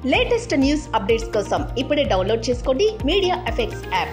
latest news updates కోసం ఇప్పుడే download చేసుకోండి Media Effects app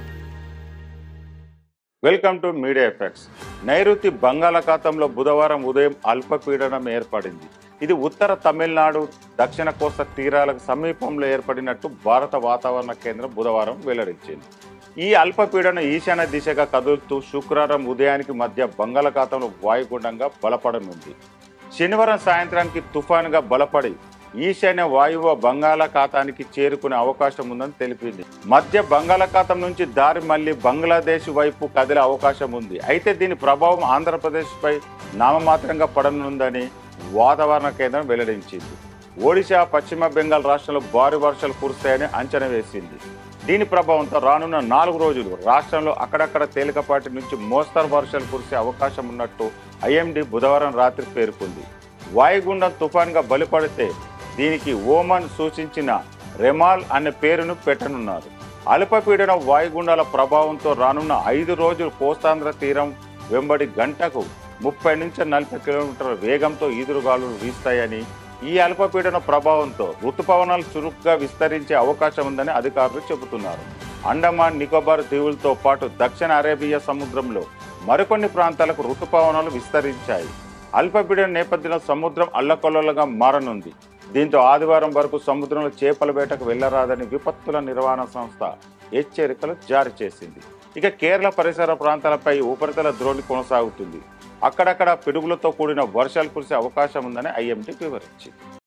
welcome to Media Effects నైరుతి బంగాళాఖాతంలో బుధవారం ఉదయం అల్పపీడనం ఏర్పడింది ఇది ఉత్తర తమిళనాడు దక్షిణ కోస్తా తీరాలకు సమీపంలో ఏర్పడినట్టు భారత వాతావరణ కేంద్రం బుధవారం వెల్లడించింది ఈ అల్పపీడనం ఈశాన్య దిశగా కదులుతూ శుక్రవారం ఉదయానికి మధ్య బంగాళాఖాతంలో వాయుగుండంగా బలపడనుంది శనివారం సాయంత్రానికి తుఫానుగా బలపడి ఈశాన్య వాయువ్య బంగాళాఖాతానికి చేరుకునే అవకాశం ఉందని తెలిపింది మధ్య బంగాళాఖాతం నుంచి దారి మళ్లీ బంగ్లాదేశ్ వైపు కదిలే అవకాశం ఉంది అయితే దీని ప్రభావం ఆంధ్రప్రదేశ్పై నామమాత్రంగా పడనుందని వాతావరణ కేంద్రం వెల్లడించింది ఒడిశా పశ్చిమ బెంగాల్ రాష్ట్రంలో భారీ వర్షాలు కురుస్తాయని అంచనా వేసింది దీని ప్రభావంతో రానున్న నాలుగు రోజులు రాష్ట్రంలో అక్కడక్కడ తేలికపాటి నుంచి మోస్తరు వర్షాలు కురిసే అవకాశం ఉన్నట్టు ఐఎండీ బుధవారం రాత్రి పేర్కొంది వాయుగుండం తుఫాన్గా బలిపడితే దీనికి ఓమన్ సూచించిన రెమాల్ అనే పేరును పెట్టనున్నారు అల్పపీడన వాయుగుండాల ప్రభావంతో రానున్న ఐదు రోజులు కోస్తాంధ్ర తీరం వెంబడి గంటకు ముప్పై నుంచి నలభై కిలోమీటర్ల వేగంతో ఈదురుగాలులు వీస్తాయని ఈ అల్పపీడన ప్రభావంతో ఋతుపవనాలు చురుగ్గా విస్తరించే అవకాశం ఉందని అధికారులు చెబుతున్నారు అండమాన్ నికోబార్ దీవులతో పాటు దక్షిణ అరేబియా సముద్రంలో మరికొన్ని ప్రాంతాలకు ఋతుపవనాలు విస్తరించాయి అల్పపీడన నేపథ్యంలో సముద్రం అల్లకొల్లలుగా మారనుంది దీంతో ఆదివారం వరకు సముద్రంలో చేపల వేటకు వెళ్లరాదని విపత్తుల నిర్వహణ సంస్థ హెచ్చరికలు జారీ చేసింది ఇక కేరళ పరిసర ప్రాంతాలపై ఉపరితల ద్రోణి కొనసాగుతుంది అక్కడక్కడ పిడుగులతో కూడిన వర్షాలు కురిసే అవకాశం ఉందని ఐఎండీ వివరించింది